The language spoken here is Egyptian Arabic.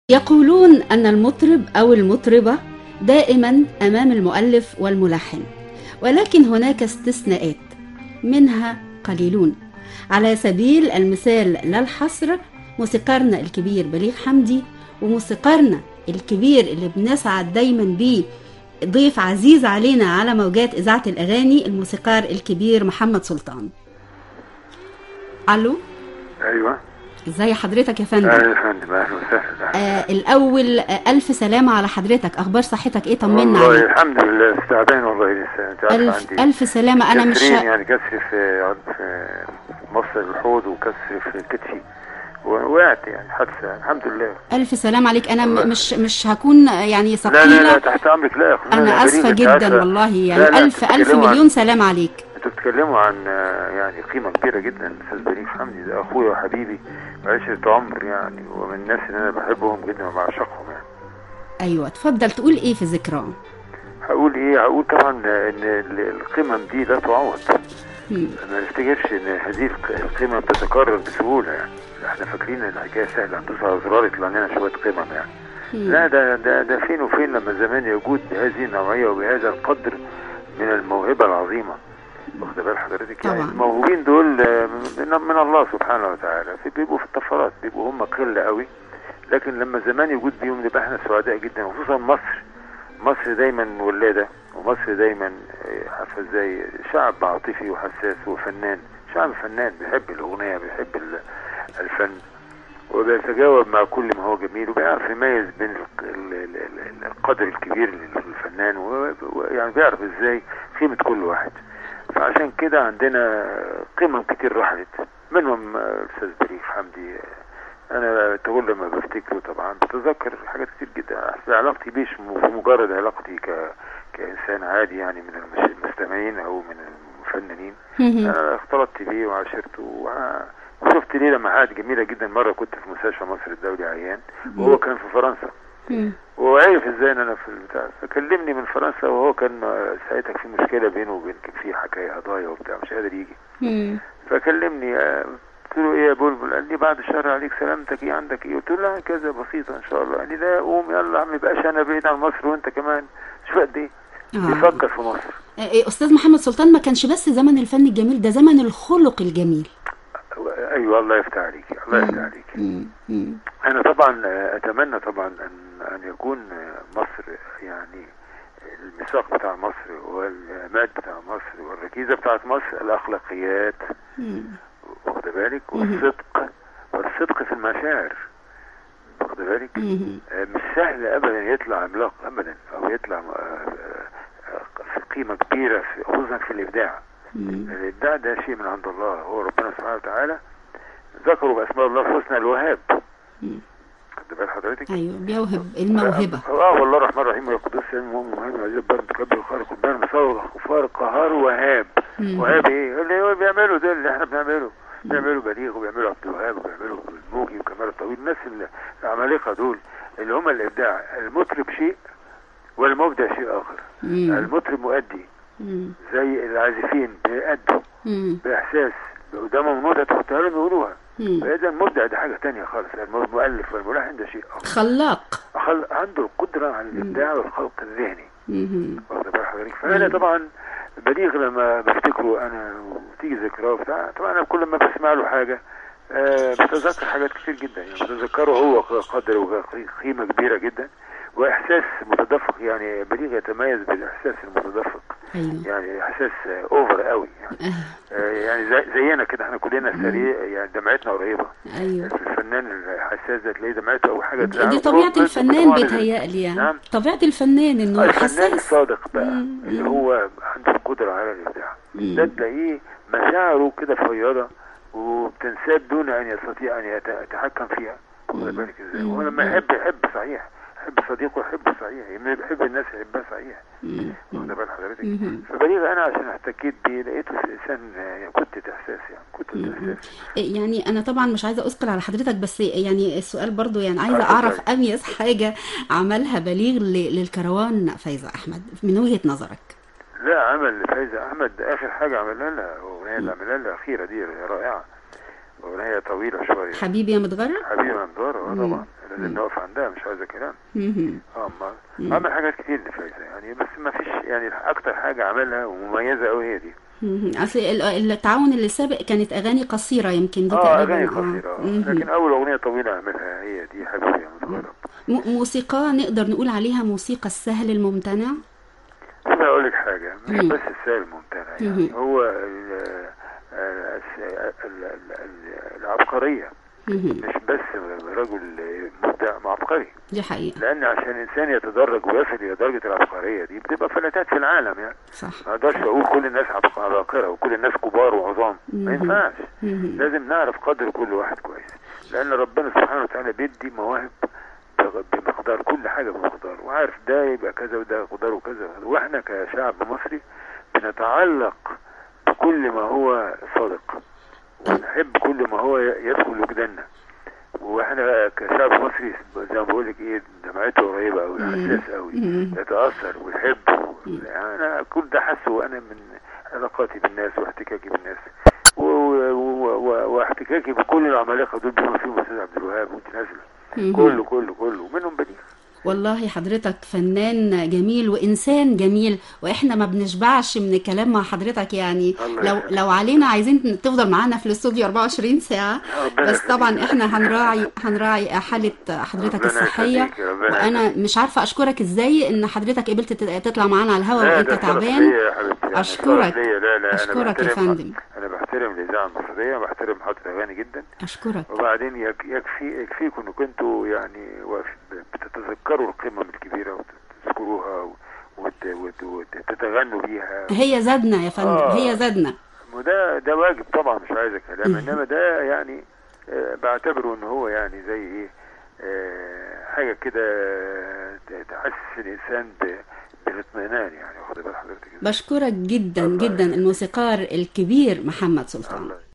يقولون أن المطرب أو المطربة دائما أمام المؤلف والملحن ولكن هناك استثناءات منها قليلون على سبيل المثال لا الحصر موسيقارنا الكبير بليغ حمدي وموسيقارنا الكبير اللي بنسعد دايما بيه ضيف عزيز علينا على موجات إذاعة الأغاني الموسيقار الكبير محمد سلطان ألو ايوه ازي حضرتك يا فندم اهلا يا فندم اهلا وسهلا آه الأول آه ألف سلامة على حضرتك أخبار صحتك إيه طمنا والله عليك الحمد لله بس تعبان والله لسه انت عارف ألف, عندي ألف سلامة أنا مش كسرين يعني كسر في في مصر الحوض وكسر في كتفي وقعت يعني حادثه الحمد لله ألف سلامة عليك أنا الله. م- مش مش هكون يعني لا لا لا ثقيلة تحت امرك لا يا أخويا، أنا لا، آسفة بريء، أنت جدا عارفة. والله لا، يعني لا، ألف أنتوا ألف بتتكلموا عن- مليون سلام عليك انتوا بتتكلموا عن آه، يعني قيمه كبيره جدا استاذ بليغ حمدي ده اخويا وحبيبي وعشره عمر يعني ومن الناس اللي انا بحبهم جدا وبعشقهم يعني أيوة اتفضل تقول إيه في ذكراه هقول ايه هقول طبعا ان ال- القمم دي لا تعوض مم. ما نفتكرش ان هذه الق- القمم تتكرر بسهوله يعني احنا فاكرين ان الحكايه سهله هندوس على زرار يطلع لنا شويه قمم يعني مم. لا ده ده ده فين وفين لما زمان يوجد بهذه النوعيه وبهذا القدر من الموهبه العظيمه واخد بال حضرتك يعني طبعا. الموهوبين دول آه، من, من الله سبحانه وتعالى في بيبقوا في الطفرات بيبقوا هم قله قوي لكن لما زمان يوجد بيهم نبقى احنا سعداء جدا وخصوصا مصر مصر دايما ولاده ومصر دايما آه، عارفه ازاي شعب عاطفي وحساس وفنان شعب فنان بيحب الاغنيه بيحب ال- الفن وبيتجاوب مع كل ما هو جميل وبيعرف يميز بين الق- ال- ال- ال- القدر الكبير للفنان و- ويعني بيعرف ازاي قيمة كل واحد فعشان كده عندنا قمم كتير رحلت منهم آه، الاستاذ بليغ حمدي آه، انا تقول لما بفتكره طبعا بتذكر حاجات كتير جدا أصل علاقتي بيش م- في مجرد علاقتي ك كانسان عادي يعني من المش- المستمعين او من المفننين مم. انا اختلطت بيه وعاشرته وع- وشفت ليله معاد جميله جدا مره كنت في مستشفى مصر الدولي عيان وهو كان في فرنسا مم. وعرف ازاي ان انا في البتاع فكلمني من فرنسا وهو كان آه، ساعتها في مشكله بينه وبين كان في حكايه قضايا وبتاع مش قادر يجي مم. فكلمني آه، قلت له ايه يا بلبل قال لي بعد الشر عليك سلامتك ايه عندك ايه قلت له لا كذا بسيطه ان شاء الله قال لي لا قوم يلا يا عم يبقاش انا بعيد عن مصر وانت كمان شوف قد ايه آه. بيفكر في مصر إيه، أستاذ محمد سلطان ما كانش بس زمن الفن الجميل ده زمن الخلق الجميل ايوه الله يفتح عليك الله يفتح عليك مم. مم. انا طبعا آه، اتمنى طبعا ان ان يكون آه، مصر يعني الميثاق بتاع مصر والعماد بتاع مصر والركيزه بتاعت مصر الاخلاقيات مم. واخد بالك والصدق والصدق في المشاعر واخد بالك مم. آه، مش سهل ابدا يطلع عملاق ابدا او يطلع آه، آه، آه، في قيمه كبيره في- خصوصا في الابداع مم. الابداع ده شيء من عند الله هو ربنا سبحانه وتعالى ذكروا باسماء الله الحسنى الوهاب مم. خد بال حضرتك أيوة بيوهب الموهبة اه والله الرحمن الرحيم والقدوس المهم مهم عزيز بار متكبر الخالق البار مصور الغفار القهار وهاب مم. وهاب ايه اللي هو بيعملوا ده اللي احنا بنعمله بيعملوا بليغ وبيعملوا عبد الوهاب وبيعملوا الموجي وكمال الطويل الناس اللي- العمالقه دول اللي هم الابداع المطرب شيء والمبدع شيء اخر مم. المطرب مؤدي مم. زي العازفين بيأدوا مم. باحساس قدامهم نوتة تحطها لهم يقولوها مم. فاذا المبدع ده حاجه تانية خالص المؤلف والملحن ده شيء اخر خلاق خل... عنده القدرة على الإبداع والخلق الذهني مم. واخد بال حضرتك فأنا طبعا بليغ لما بفتكره أنا وتيجي ذكراه بتاع طبعا أنا كل ما بسمع له حاجة آه بتذكر حاجات كتير جدا يعني بتذكره هو قدر وقيمة كبيرة جدا وإحساس متدفق يعني بليغ يتميز بالإحساس المتدفق أيوة يعني إحساس آه، أوفر قوي يعني آه. آه يعني زي زينا كده احنا كلنا سريع يعني دمعتنا قريبة أيوة الفنان الحساس ده تلاقيه دمعته أو حاجة دي تزعله. طبيعة بس الفنان طبعاً بيتهيألي يعني نعم. طبيعة الفنان إنه الفنان حساس الصادق بقى مم. اللي مم. هو عنده القدرة على الإبداع مم. ده تلاقيه مشاعره كده فياضة وبتنساب دون أن يستطيع أن يت- يتحكم فيها واخد بالك ازاي مم. هو لما يحب يحب صحيح يحب صديقه يحب صحيح لما يحب الناس يحبها صحيح مم. واخد بال حضرتك مم. فبليغ أنا عشان احتكيت بيه لقيته إنسان يعني كنت إحساس يعني كنت إحساس يعني انا طبعا مش عايزه اثقل على حضرتك بس يعني السؤال برضو يعني عايزه اتفضلي. اعرف اميز حاجه عملها بليغ ل- للكروان فايزه احمد من وجهه نظرك لا عمل فايزة أحمد آخر حاجة عملها لها الأغنية اللي عملها لها الأخيرة دي رائعة اغنيه طويله شويه حبيبي يا متغرب حبيبي مندور اه مم. طبعا لازم نقف عندها مش عايزه كلام مهم. اه ما عمل حاجات كتير لفايزه يعني بس ما فيش يعني اكتر حاجه عملها ومميزه قوي هي دي مهم. اصل ال- التعاون اللي سابق كانت اغاني قصيره يمكن دي اه تقريبا اغاني قصيره آه. مهم. لكن اول اغنيه طويله عملها هي دي حبيبي يا متغرب م- موسيقى نقدر نقول عليها موسيقى السهل الممتنع انا اقول لك حاجه مش مم. بس السهل الممتنع يعني مهم. هو ال- ال- ال- ال- ال- العبقريه مهم. مش بس رجل مبدع عبقري دي حقيقه لان عشان الانسان يتدرج ويصل الى درجه العبقريه دي بتبقى فلتات في العالم يعني صح ما اقدرش اقول كل الناس عبق- عباقره وكل الناس كبار وعظام ما مهم. ينفعش مهم. لازم نعرف قدر كل واحد كويس لان ربنا سبحانه وتعالى بيدي مواهب بغ- بمقدار كل حاجه بمقدار وعارف ده يبقى كذا وده قدره كذا واحنا كشعب مصري بنتعلق بكل ما هو صادق ونحب كل ما هو ي- يدخل وجداننا واحنا كشعب مصري زي ما بقول لك ايه دمعته قريبه قوي حساس قوي مم. يتاثر ويحب يعني انا كل ده حاسه وانا من علاقاتي بالناس واحتكاكي بالناس و- و- و- و- واحتكاكي بكل العمالقه دول بما فيهم الاستاذ عبد الوهاب وانت نازله مهم. كله كله كله ومنهم بديع والله حضرتك فنان جميل وإنسان جميل وإحنا ما بنشبعش من الكلام مع حضرتك يعني الله لو يخليك. لو علينا عايزين تفضل معانا في الاستوديو 24 ساعة ربنا بس طبعا يخليك. إحنا هنراعي هنراعي حالة حضرتك ربنا الصحية يخليك، ربنا وأنا مش عارفة أشكرك إزاي إن حضرتك قبلت تت- تطلع معانا على الهواء لا، وأنت ده شرف تعبان ليا يا حبيبتي يعني أشكرك. شرف ليا. لا لا أشكرك انا يا بحترم فندم. انا بحترم الاذاعه المصريه بحترم محطه اغاني جدا أشكرك وبعدين يك- يكفي يكفيكم انكم انتوا يعني واقف- بتتذكروا القمم الكبيره وتذكروها وت- وت- وتتغنوا بيها هي زادنا يا فندم آه. هي زادنا وده ده واجب طبعا مش عايز كلام انما ده يعني آه، بعتبره ان هو يعني زي ايه آه، حاجه كده ت- تحسس الانسان ب- بالاطمئنان يعني واخد بال حضرتك إزاي؟ بشكرك جدا الله جدا يخليك. الموسيقار الكبير محمد سلطان الله